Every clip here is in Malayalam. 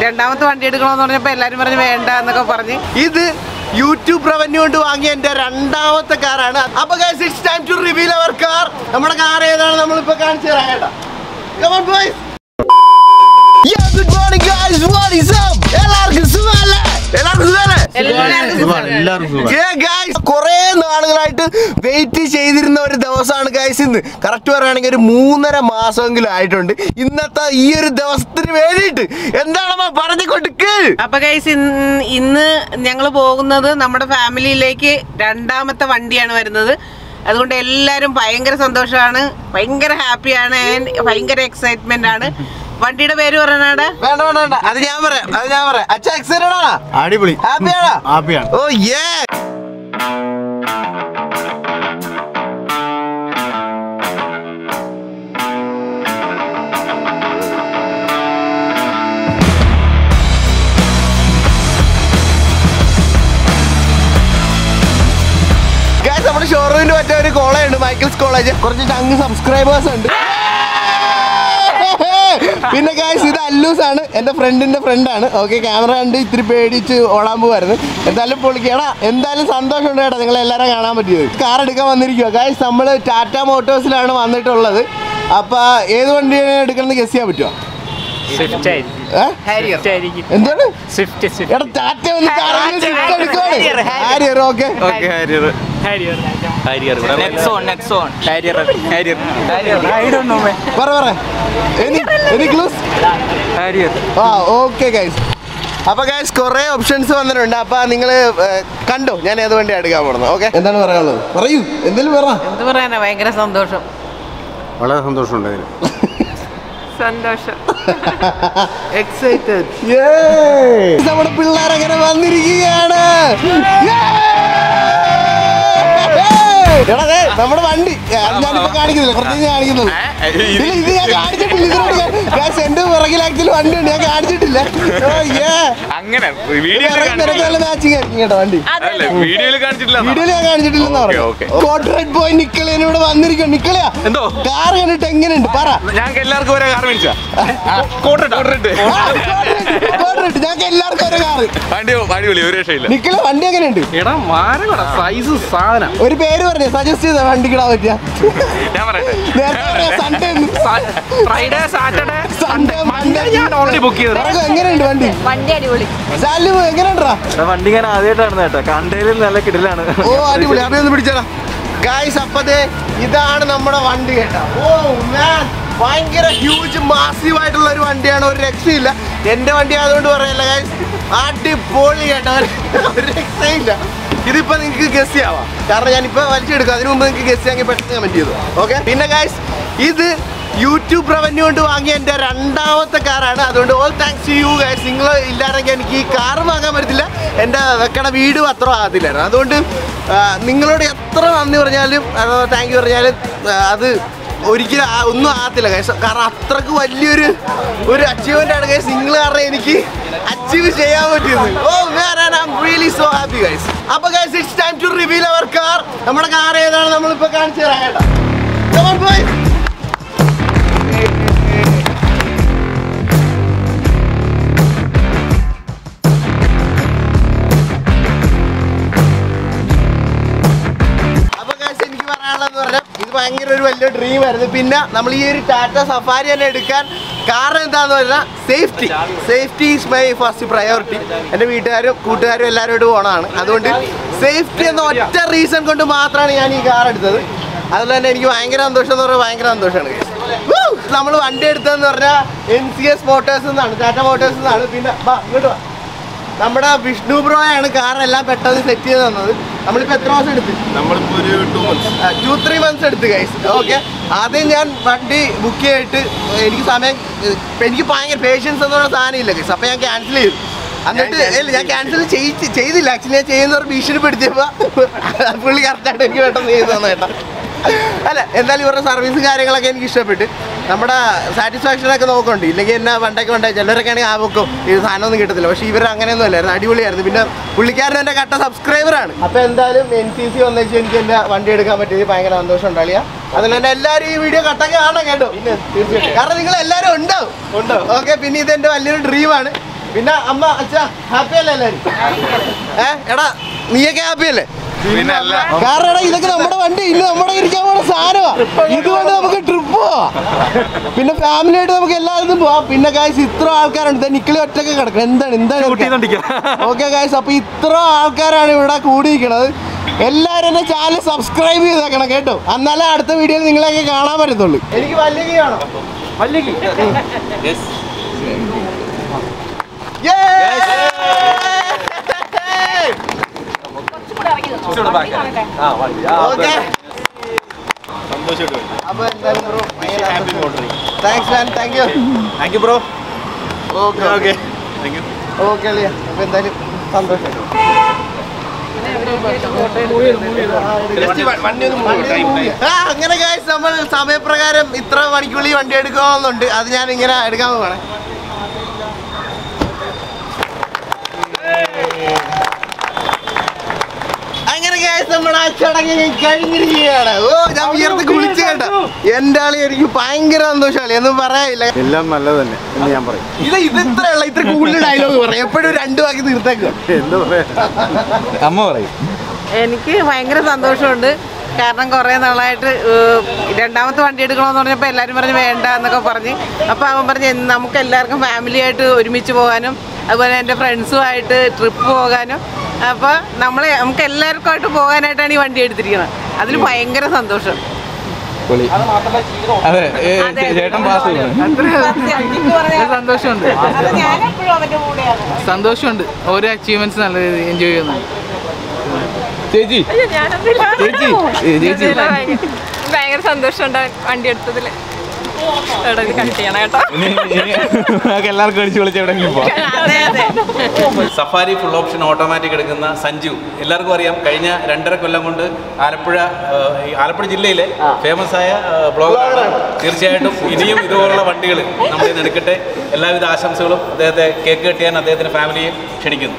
രണ്ടാമത്തെ വണ്ടി എടുക്കണമെന്ന് പറഞ്ഞപ്പോൾ എല്ലാവരും പറഞ്ഞു വേണ്ട എന്നൊക്കെ പറഞ്ഞ് ഇത് യൂട്യൂബ് റവന്യൂ കൊണ്ട് വാങ്ങിയ എന്റെ രണ്ടാമത്തെ കാറാണ് അപ്പൊ it's time to reveal our car നമ്മുടെ കാർ ഏതാണ് നമ്മളിപ്പോ കാണിച്ചു തരാം കേട്ടോ Come on, boys. Yeah, good morning, guys. What is up? എല്ലാവർക്കും സുഖമല്ലേ എല്ലാവർക്കും സുഖമല്ലേ എല്ലാവർക്കും സുഖം. Yeah, guys. കുറേ നാളുകളായിട്ട് വെയിറ്റ് ചെയ്തിരുന്ന ഒരു ദിവസമാണ് ഗൈസ് ഇന്ന് കറക്റ്റ് പറയുകയാണെങ്കിൽ ഒരു മൂന്നര മാസമെങ്കിലും ആയിട്ടുണ്ട് ഇന്നത്തെ ഈ ഒരു ദിവസത്തിന് വേണ്ടിയിട്ട് എന്താണമ്മ പറഞ്ഞു കൊടുക്ക് അപ്പൊ ഗൈസ് ഇന്ന് ഞങ്ങൾ പോകുന്നത് നമ്മുടെ ഫാമിലിയിലേക്ക് രണ്ടാമത്തെ വണ്ടിയാണ് വരുന്നത് അതുകൊണ്ട് എല്ലാവരും ഭയങ്കര സന്തോഷമാണ് ഭയങ്കര ഹാപ്പിയാണ് ഭയങ്കര എക്സൈറ്റ്മെന്റ് ആണ് വണ്ടിയുടെ പേര് പറയണാടാ വേണ്ട വേണ്ട വേണ്ട അത് ഞാൻ പറയാം അത് ഞാൻ പറയാം അച്ഛ എക്സൈറ്റഡ് ആണോ അടിപൊളി ഹാപ്പിയാണോ ഹാപ്പിയാണ് ഓ യേ ഗൈസ് നമ്മുടെ ഷോറൂമിന്റെ മറ്റേ ഒരു കോളേജ് ഉണ്ട് മൈക്കിൾസ് കോളേജ് കുറച്ച് ചങ്ക് സബ്സ്ക്രൈബേഴ്സ് ഉണ്ട് പിന്നെ ഗൈസ് ഇത് അല്ലൂസ് ആണ് എന്റെ ഫ്രണ്ടിന്റെ ഫ്രണ്ടാണ് ഓക്കെ ക്യാമറ കണ്ട് ഇത്തിരി പേടിച്ച് ഓടാൻ പോവായിരുന്നു എന്തായാലും പൊളിക്കടാ എന്തായാലും സന്തോഷമുണ്ട് കേട്ടോ നിങ്ങളെ എല്ലാവരും കാണാൻ പറ്റിയത് കാർ എടുക്കാൻ വന്നിരിക്കുക ഗൈസ് നമ്മൾ ടാറ്റ മോട്ടോഴ്സിലാണ് വന്നിട്ടുള്ളത് അപ്പൊ ഏത് വണ്ടിയാണ് എടുക്കണമെന്ന് ഗസ് ചെയ്യാൻ പറ്റുമോ സ്വിഫ്റ്റ് ആയിരിക്കും ഏ? സ്വിഫ്റ്റ് ആയിരിക്കും എന്താണ് സ്വിഫ്റ്റ് സ്വിഫ്റ്റ് എടാ ടാറ്റ ഒന്ന് എടുക്കുവാണ് Harrier okay Nexon Nexon Harrier Harrier I don't know may പറ പറ any any clues Harrier ah okay guys അപ്പൊ ഗൈസ് കുറെ ഓപ്ഷൻസ് വന്നിട്ടുണ്ട് അപ്പൊ നിങ്ങൾ കണ്ടോ ഞാൻ ഏത് വണ്ടി എടുക്കാൻ പോകുന്നത് ഓക്കെ എന്താണ് പറയാനുള്ളത് പറയൂ എന്തെങ്കിലും പറ എന്ത് പറയാനാ ഭയങ്കര സന്തോഷം വളരെ സന്തോഷമുണ്ട് അതിന് സന്തോഷം എക്സൈറ്റഡ് നമ്മുടെ പിള്ളേർ അങ്ങനെ വന്നിരിക്കുകയാണ് Yay! എടാ, ദേ, നമ്മുടെ വണ്ടി ഏ, അത് ഞാനിപ്പോ കാണിക്കുന്നില്ല പ്രത്യേകിച്ച് കാണിക്കുന്നത് ഇല്ല ഇത് ഞാൻ കാണിച്ചിട്ടില്ല ഇതിനോട് ഞാൻ guys, എന്റെ പുറകിൽ ആക്ച്വലി വണ്ടി ഉണ്ട് ഞാൻ കാണിച്ചിട്ടില്ല ഓ, yeah. അങ്ങനെ ഇത് വീഡിയോയിൽ ഇറങ്ങി നിനക്ക് നല്ല മാച്ചിങ് ആയിരിക്കും കേട്ടോ വണ്ടി അല്ലേ വീഡിയോയിൽ കാണിച്ചിട്ടില്ല വീഡിയോയിൽ ഞാൻ കാണിച്ചിട്ടില്ലെന്ന് ഓക്കേ, പറഞ്ഞു ഓക്കേ. കോട്ടറേറ്റ് ബോയ് നിക്കളിയൻ ഇവിടെ വന്നിരിക്കും നിക്കളിയാ എന്തോ? കാർ കണ്ടിട്ട് എങ്ങനെയുണ്ട് പറ ഞങ്ങൾക്ക് എല്ലാവർക്കും ഒരേ കാർ മേടിച്ചാ കോട്ടിട്ട് കോട്ടറേറ്റ് ഞങ്ങൾക്ക് എല്ലാവർക്കും ഒരു കാറ് വണ്ടി അടിപൊളി ഒരു രക്ഷയില്ല നിക്കള വണ്ടി എങ്ങനെയുണ്ട് എടാ മാരകട സൈസ് സാധനം ഒരു പേര് പറഞ്ഞു സജസ്റ്റ് ചെയ്ത വണ്ടിക്കിടാൻ പറ്റിയ ഞാൻ പറയട്ടെ നേരത്തെ Sunday Friday Saturday Sunday Monday ഞാൻ ഓൾറെഡി ബുക്ക് ചെയ്തത് എങ്ങനെയുണ്ട് വണ്ടി വണ്ടി അടിപൊളി സാലു എങ്ങനെയുണ്ടാ വണ്ടി ഞാൻ ആദ്യമായിട്ടാണ് കേട്ടോ കണ്ടതിൽ നല്ല കിടലാണ് ഓ അടിപൊളി അപ്പൊ ഒന്ന് പിടിച്ചടാ ഗായ്സ് അപ്പതേ ഇതാണ് നമ്മുടെ വണ്ടി കേട്ടോ ഓ മാൻ ഭയങ്കര ഹ്യൂജ് മാസീവ് ആയിട്ടുള്ള ഒരു വണ്ടിയാണ് ഒരു രക്ഷയില്ല എന്റെ വണ്ടി ആയതുകൊണ്ട് പറയല്ല ഗായ്സ് അടിപൊളി കേട്ടോ ഒരു രക്ഷയില്ല ഇതിപ്പോ നിങ്ങൾക്ക് ഗസ് ചെയ്യാവാം കാരണം ഞാനിപ്പോ വലിച്ചെടുക്കും അതിനു മുമ്പ് നിങ്ങൾക്ക് ഗസ് ചെയ്യാൻ പെട്ടെന്ന് കമന്റ് ചെയ്തു ഓക്കെ പിന്നെ ഗായ്സ് ഇത് യൂട്യൂബ് റവന്യൂ കൊണ്ട് വാങ്ങിയ എൻ്റെ രണ്ടാമത്തെ കാറാണ് അതുകൊണ്ട് all thanks to you guys നിങ്ങൾ ഇല്ലായിരുന്നെങ്കിൽ എനിക്ക് ഈ കാർ വാങ്ങാൻ പറ്റത്തില്ല എൻ്റെ വെക്കണ വീടും അത്ര ആകത്തില്ലായിരുന്നു അതുകൊണ്ട് ആ, നിങ്ങളോട് എത്ര നന്ദി പറഞ്ഞാലും താങ്ക് യു പറഞ്ഞാലും ആ, അത് ഒരിക്കലും ആ- ഒന്നും ആകത്തില്ല ഗൈസ് കാരണം അത്രക്ക് വലിയൊരു ഒരു അച്ചീവ്മെൻ്റ് ആണ് ഗൈസ് നിങ്ങൾ കാരണം എനിക്ക് അച്ചീവ് ചെയ്യാൻ പറ്റിയത് oh really so happy guys അപ്പൊ guys it's time to reveal our car നമ്മുടെ കാർ ഏതാണ് നമ്മളിപ്പോൾ കാണിച്ചു തരാം കേട്ടോ Come on, boys. അപ്പൊ guys, എനിക്ക് പറയാനുള്ളതെന്ന് പറഞ്ഞാൽ ഇത് ഭയങ്കര ഒരു വലിയ ഡ്രീം ആയിരുന്നു പിന്നെ നമ്മൾ ഈ ഒരു ടാറ്റ സഫാരി തന്നെ എടുക്കാൻ കാരണം എന്താന്ന് പറഞ്ഞാൽ safety safety is my first priority എൻ്റെ വീട്ടുകാരും കൂട്ടുകാരും എല്ലാവരോടും പോകണമാണ് അതുകൊണ്ട് സേഫ്റ്റി എന്ന ഒറ്റ റീസൺ കൊണ്ട് മാത്രമാണ് ഞാൻ ഈ കാർ എടുത്തത് അതുപോലെ തന്നെ എനിക്ക് ഭയങ്കര സന്തോഷം എന്ന് പറഞ്ഞാൽ ഭയങ്കര സന്തോഷമാണ് നമ്മൾ വണ്ടി എടുത്തതെന്ന് പറഞ്ഞാൽ എൻ സി എസ് മോട്ടോഴ്സ് എന്നാണ് ടാറ്റ മോട്ടോഴ്സ് എന്നാണ് പിന്നെ വാ ഇങ്ങോട്ട് വാ നമ്മുടെ വിഷ്ണു ബ്രോയാണ് കാറെല്ലാം പെട്ടെന്ന് സെറ്റ് ചെയ്ത് തന്നത് നമ്മളിപ്പോൾ എത്ര മാസം എടുത്ത് നമ്മളിപ്പോ ഒരു two months two three months എടുത്ത് ഗൈസ് ഓക്കെ ആദ്യം ഞാൻ വണ്ടി ബുക്ക് ചെയ്തിട്ട് എനിക്ക് സമയം ഏഹ്, എനിക്ക് ഭയങ്കര പേഷ്യൻസ് എന്ന് പറഞ്ഞ സാധനം ഇല്ല ഗൈസ് അപ്പോൾ ഞാൻ ക്യാൻസൽ ചെയ്തു എന്നിട്ട് ഇല്ല ഞാൻ ക്യാൻസൽ ചെയ്തില്ല ആക്ച്വലി ഞാൻ ചെയ്യുന്നവർ ഭീഷണിപ്പെടുത്തിയപ്പോൾ പുള്ളി കറക്റ്റായിട്ട് എനിക്ക് പെട്ടെന്ന് ചെയ്തു തന്നെ കേട്ടോ അല്ല എന്തായാലും ഇവരുടെ സർവീസും കാര്യങ്ങളൊക്കെ എനിക്ക് ഇഷ്ടപ്പെട്ട് നമ്മുടെ സാറ്റിസ്ഫാക്ഷൻ ഒക്കെ നോക്കുന്നുണ്ട് ഇല്ലെങ്കിൽ എന്നാ വണ്ടൊക്കെ ഉണ്ടായി ചിലരൊക്കെ ആണെങ്കിൽ ആ വെക്കും ഇത് സാധനമൊന്നും കിട്ടത്തില്ല പക്ഷേ ഇവർ അങ്ങനെയൊന്നും അല്ലായിരുന്നു അടിപൊളിയായിരുന്നു പിന്നെ പുള്ളിക്കാരൻ എൻ്റെ കട്ട സബ്സ്ക്രൈബറാണ് അപ്പോൾ എന്തായാലും എൻ സി സി വന്നേച്ച് എനിക്ക് എൻ്റെ വണ്ടി എടുക്കാൻ പറ്റിയത് ഭയങ്കര സന്തോഷം ഉണ്ടാളിയ അതുപോലെ തന്നെ എല്ലാവരും ഈ വീഡിയോ കട്ടൊക്കെ കാണാൻ കേട്ടോ പിന്നെ തീർച്ചയായിട്ടും കാരണം നിങ്ങൾ എല്ലാവരും ഉണ്ടാവും ഉണ്ടാവും ഓക്കെ പിന്നെ ഇത് എൻ്റെ വലിയൊരു ഡ്രീമാണ് പിന്നെ അമ്മ അച്ഛ ഹാപ്പി അല്ലേ എല്ലാരും ഏ എടാ നീയൊക്കെ ഹാപ്പി അല്ലേ കാരണം എടാ ഇതൊക്കെ നമ്മുടെ വണ്ടി ഇന്ന് നമ്മുടെ ഇരിക്കാൻ പോണ സാധനമാ ഇതുകൊണ്ട് നമുക്ക് ട്രിപ്പ് പോവാം പിന്നെ ഫാമിലി ആയിട്ട് നമുക്ക് എല്ലായിടത്തും പോവാം പിന്നെ കാശ് ഇത്ര ആൾക്കാരുണ്ട് ദേ നിക്കിളി ഒറ്റക്ക് കിടക്കണം എന്താണ് എന്താണ് ഓക്കെ കാശ് അപ്പൊ ഇത്ര ആൾക്കാരാണ് ഇവിടെ കൂടിയിരിക്കണത് എല്ലാവരും എന്നെ ചാനൽ സബ്സ്ക്രൈബ് ചെയ്തേക്കണം കേട്ടോ എന്നാലേ അടുത്ത വീഡിയോയിൽ നിങ്ങളെയൊക്കെ കാണാൻ പറ്റത്തുള്ളൂ എനിക്ക് വലിയ കീ ആണോ വലിയ key thanks man thank you thank you bro okay okay okay അളിയ അപ്പൊ എന്തായാലും സന്തോഷം ആ, അങ്ങനെ guys നമ്മൾ സമയപ്രകാരം ഇത്ര മണിക്കുള്ളിൽ വണ്ടി എടുക്കണമെന്നുണ്ട് അത് ഞാൻ ഇങ്ങനെ എടുക്കാൻ പോവാണ് അങ്ങനെ guys നമ്മൾ ആ ചടങ്ങ് കഴിഞ്ഞിരിക്കുകയാണ് ഓ ഞാൻ ഉയർത്തി കുളിച്ചു കേട്ടോ എന്റെ ആളി എനിക്ക് ഭയങ്കര സന്തോഷമാണ് ഒന്നും പറയാനില്ല എല്ലാം നല്ലത് തന്നെ എന്ന് ഞാൻ പറയും ഇത് ഇത് ഇത്രയുള്ള ഇത്ര കൂടുതൽ ഡയലോഗ് പറയും എപ്പോഴും രണ്ടു വാക്കി തീർത്തേക്കുക എന്താ പറയാ അമ്മ പറയും എനിക്ക് ഭയങ്കര സന്തോഷമുണ്ട് കാരണം കുറേ നാളായിട്ട് ഏഹ്, രണ്ടാമത്തെ വണ്ടി എടുക്കണമെന്ന് പറഞ്ഞപ്പോൾ എല്ലാവരും പറഞ്ഞ് വേണ്ട എന്നൊക്കെ പറഞ്ഞ് അപ്പോൾ അവൻ പറഞ്ഞ് "എന്ന് നമുക്ക് എല്ലാവർക്കും ഫാമിലി ആയിട്ട് ഒരുമിച്ച് പോകാനും അതുപോലെ എൻ്റെ ഫ്രണ്ട്സുമായിട്ട് ട്രിപ്പ് പോകാനും അപ്പോൾ നമ്മളെ നമുക്ക് എല്ലാവർക്കും ആയിട്ട് പോകാനായിട്ടാണ് ഈ വണ്ടി എടുത്തിരിക്കുന്നത് അതിൽ ഭയങ്കര സന്തോഷം പൊളി അതെ ഏ, അതെ. ചേട്ടൻ പാസ് സന്തോഷമുണ്ട് ഞാനെപ്പോഴും അവൻ്റെ കൂടെയാണ് സന്തോഷമുണ്ട് ഓരോ അച്ചീവ്മെന്റ്സ് നല്ല രീതിയിൽ എൻജോയ് ചെയ്യുന്നുണ്ട് ചേച്ചി ചേച്ചി ഏ, ചേച്ചി ഭയങ്കര സന്തോഷമുണ്ട് വണ്ടി എടുത്തതിൽ എടാ ഇത് കട്ട് ചെയ്യണം കേട്ടോ ഇനി ഇനി നമുക്ക് എല്ലാവർക്കും അടിച്ചു വിളിച്ച് എവിടെയെങ്കിലും പോവാം അതെ അതെ സഫാരി ഫുൾ ഓപ്ഷൻ ഓട്ടോമാറ്റിക് എടുക്കുന്ന സഞ്ജു എല്ലാവർക്കും അറിയാം കഴിഞ്ഞ രണ്ടര കൊല്ലം കൊണ്ട് ആലപ്പുഴ ആ, ഈ ആലപ്പുഴ ജില്ലയിലെ ഫേമസ് ആയ ബ്ലോഗറാണ് തീർച്ചയായിട്ടും ഇനിയും ഇതുപോലുള്ള വണ്ടികൾ നമ്മൾ ഇന്ന് എടുക്കട്ടെ എല്ലാവിധ ആശംസകളും അദ്ദേഹത്തെ കേക്ക് കെട്ടിയാൻ അദ്ദേഹത്തിന്റെ ഫാമിലിയെ ക്ഷണിക്കുന്നു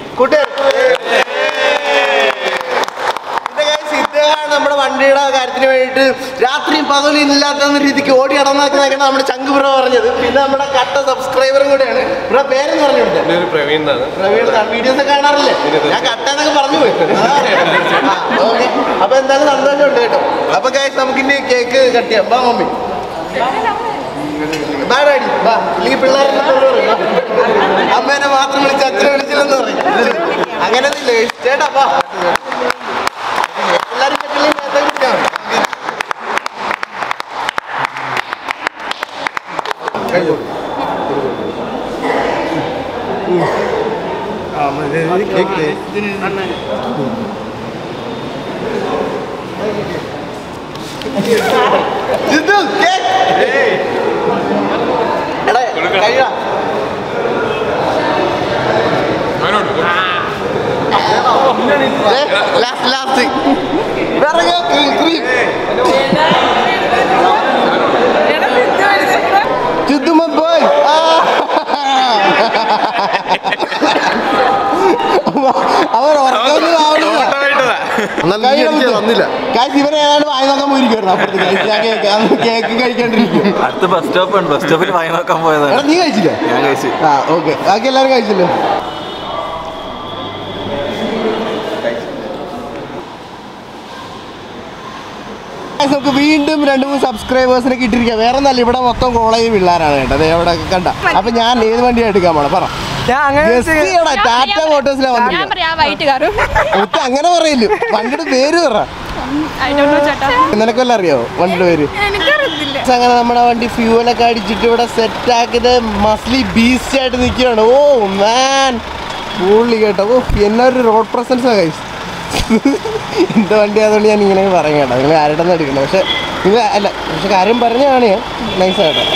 ഇദ്ദേഹമാണ് നമ്മുടെ വണ്ടിയുടെ കാര്യത്തിന് വേണ്ടിയിട്ട് രാത്രിയും പകലും ഇല്ലാത്ത രീതിക്ക് ഓടി നടന്നാക്കുന്നതൊക്കെയാണ് നമ്മുടെ ചങ്ക് ബ്രോ പറഞ്ഞത് പിന്നെ നമ്മുടെ കട്ട സബ്സ്ക്രൈബറും കൂടെയാണ് ബ്രോ പേരെന്ന് പറഞ്ഞിട്ടുണ്ട് പ്രവീൺ എന്നാണ് പ്രവീൺ വീഡിയോസ് ഒക്കെ കാണാറില്ലേ ഞാൻ കട്ട എന്നൊക്കെ പറഞ്ഞു പോയി ഓക്കെ അപ്പൊ എന്തായാലും സന്തോഷമുണ്ട് കേട്ടോ അപ്പൊ ഗൈസ് നമുക്കിനി കേക്ക് കട്ട് ചെയ്യാം ബാ മമ്മി ബാ ഡാഡി ബാ ഇല്ലെങ്കിൽ പിള്ളേരെ അമ്മേനെ മാത്രം വിളിച്ച് അച്ഛനെ വിളിച്ചില്ലെന്ന് പറയും അങ്ങനെ ഇല്ലേ ചേട്ടാ ബാ എല്ലാരും കെട്ടില്ലെങ്കിൽ നേരത്തെ കുടിക്കാം ജിത്തു, കേക്ക്. എടാ, കഴിയാ. ദേ, ലാസ്റ്റ്, ലാസ്റ്റ്. വിറക്, cream, cream. Jithu my boy. ആ. അവർ ഉറക്കൊന്നും ആവണില്ല വന്നില്ല കാശ് ഇവരെ ഏതാണ്ട് വായി നോക്കാൻ പോയിരിക്കുവായിരുന്നു അപ്പുറത്ത് കാശ് ഞാൻ കേക്ക് അന്ന് കേക്ക് കഴിക്കാണ്ടിരിക്കും അടുത്ത ബസ് സ്റ്റോപ്പ് ഉണ്ട് ബസ് സ്റ്റോപ്പിൽ വാങ്ങി നോക്കാൻ പോയതാണ് എടാ നീ കഴിച്ചില്ലേ ഞാൻ കഴിച്ചു ആ ഓക്കെ ബാക്കി എല്ലാവരും കഴിച്ചല്ലോ Guys, നമുക്ക് വീണ്ടും രണ്ട് മൂന്ന് സബ്സ്ക്രൈബേഴ്സിനെ കിട്ടിയിരിക്കുക വേറെ നല്ല ഇവിടെ മൊത്തം കോളേജ് പിള്ളേരാണ് കേട്ടത് ഇവിടെ കണ്ട അപ്പൊ ഞാൻ ഏത് വണ്ടിയാണ് എടുക്കാൻ പോണം പറ Guess ചെയ്യടാ, ടാറ്റ മോട്ടോഴ്സിലാ ഞാൻ വന്നിരിക്കുന്നത് പറയാം ആ വൈറ്റ് കാറും ഒത്ത അങ്ങനെ പറയില്ലു വണ്ടിയുടെ പേര് പറ അതിനൊന്നും ചേട്ടാ നിനക്കല്ല അറിയോ വണ്ടിയുടെ പേര് എനിക്കറിയത്തില്ല അങ്ങനെ നമ്മുടെ വണ്ടി ഫ്യൂവലൊക്കെ അടിച്ചിട്ട് ഇവിടെ സെറ്റ് ആക്കിയത് മസ്ലി ബീസ്റ്റ് ആയിട്ട് നിൽക്കുകയാണ് ഓ മാൻ പുള്ളി കേട്ടോ ഓ എന്നാ ഒരു റോഡ് പ്രസൻസ് കൈസ് എൻ്റെ വണ്ടി അതുകൊണ്ട് ഞാൻ ഇങ്ങനെ പറയും കേട്ടോ നിങ്ങൾ ആരുടെ നിന്ന് എടുക്കണം പക്ഷെ നിങ്ങൾ അല്ല പക്ഷെ കാര്യം പറഞ്ഞതാണ് ഞാൻ നൈസ് കേട്ടോ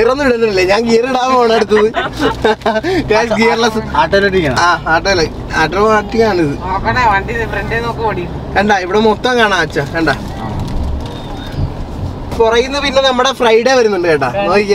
ഗിയർ ഒന്നും ഇടുന്നില്ലേ ഞാൻ ഗിയർ ഇടാൻ പോണ അടുത്തത് ഗിയർലെസ് ആട്ടോമാറ്റിക്കാണ് ആ ആട്ടോയില് ഓട്ടോമാറ്റിക് ആണ് ഇത് നോക്കണേ വണ്ടി ഫ്രണ്ടേ നോക്കി ഓടി കണ്ട ഇവിടെ മൊത്തം കാണാം അച്ഛ കണ്ട പുറകിന്ന് പിന്നെ നമ്മുടെ ഫ്രൈഡേ വരുന്നുണ്ട് കേട്ടാ നോക്കിക്കേ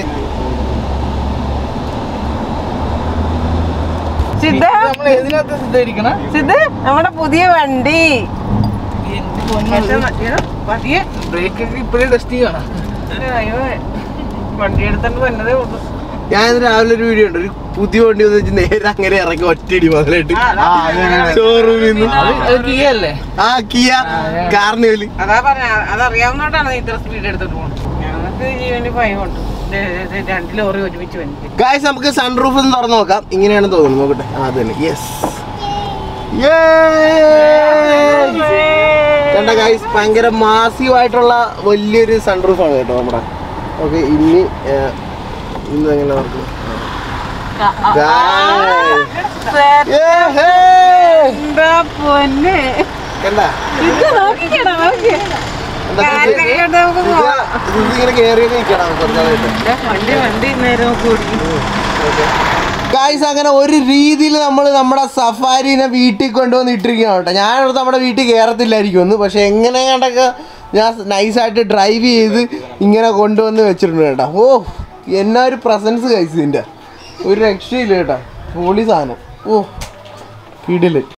സിദ്ധ നമ്മൾ ഏതിനകത്ത് സിദ്ധരിക്കണ സിദ്ധ നമ്മുടെ പുതിയ വണ്ടി പക്ഷെ മറ്റേത് പതിയെ ബ്രേക്ക് ഒക്കെ ഇപ്പോഴും ടെസ്റ്റ് ചെയ്യണം അയ്യോ വണ്ടി എടുത്തോണ്ട് വന്നതേ ഉള്ളൂ ഞാൻ ഇന്ന് രാവിലെ ഒരു വീഡിയോ ഉണ്ട് ഒരു പുതിയ വണ്ടി വന്ന് വെച്ച് നേരെ അങ്ങനെ ഇറങ്ങി ഒറ്റയടി മുതലായിട്ട് ഷോറൂമിൽ നിന്ന് അത് കിയ അല്ലേ ആ കിയ കാർണിവല് അതാ പറഞ്ഞ അതറിയാവുന്നോണ്ടാണ് നീ ഇത്ര സ്പീഡ് എടുത്തിട്ട് പോകുന്നത് ഞങ്ങൾക്ക് ജീവന് ഭയമുണ്ട് ദേ, ദേ, ദേ, രണ്ട് ലോറി ഒരുമിച്ച് വന്നിട്ട് ഗായ്സ് നമുക്ക് സൺറൂഫ് ഒന്ന് തുറന്നു നോക്കാം ഇങ്ങനെയാണ് തോന്നുന്നു നോക്കട്ടെ ആ, അത് തന്നെ യെസ് കണ്ട ഗായ്സ് ഭയങ്കര മാസീവ് ആയിട്ടുള്ള വലിയൊരു സൺറൂഫ് ആണ് കേട്ടോ നമ്മുടെ ഓക്കെ ഇനി ഏ, ഇന്ന് എങ്ങനെ നോക്കുന്നു എന്താ പൊന്നെ കണ്ട ഇത് നോക്കിക്കടാ നോക്കി കാലിലൊക്കെ ഇട്ട് നമുക്ക് പോവാം. ഇങ്ങനെ കേറിയൊക്കെ നിൽക്കണം കുറച്ചാളായിട്ട് ദേ, വണ്ടി വണ്ടി നേരെ നോക്കി ഓടിക്കും ഗായ്സ് അങ്ങനെ ഒരു രീതിയിൽ നമ്മൾ നമ്മുടെ സഫാരിനെ വീട്ടിൽ കൊണ്ടുവന്ന് ഇട്ടിരിക്കുകയാണ് കേട്ടോ ഞാനോട് നമ്മുടെ വീട്ടിൽ കയറത്തില്ലായിരിക്കും ഒന്ന് പക്ഷെ എങ്ങനെ കണ്ടൊക്കെ ഞാൻ നൈസായിട്ട് ഡ്രൈവ് ചെയ്ത് ഇങ്ങനെ കൊണ്ടുവന്ന് വെച്ചിട്ടുണ്ട് കേട്ടോ ഓ എന്നാ ഒരു പ്രസൻസ് ഗൈസ് ഇതിൻ്റെ ഒരു രക്ഷയില്ല കേട്ടോ പൊളി സാധനം ഓ കിടില്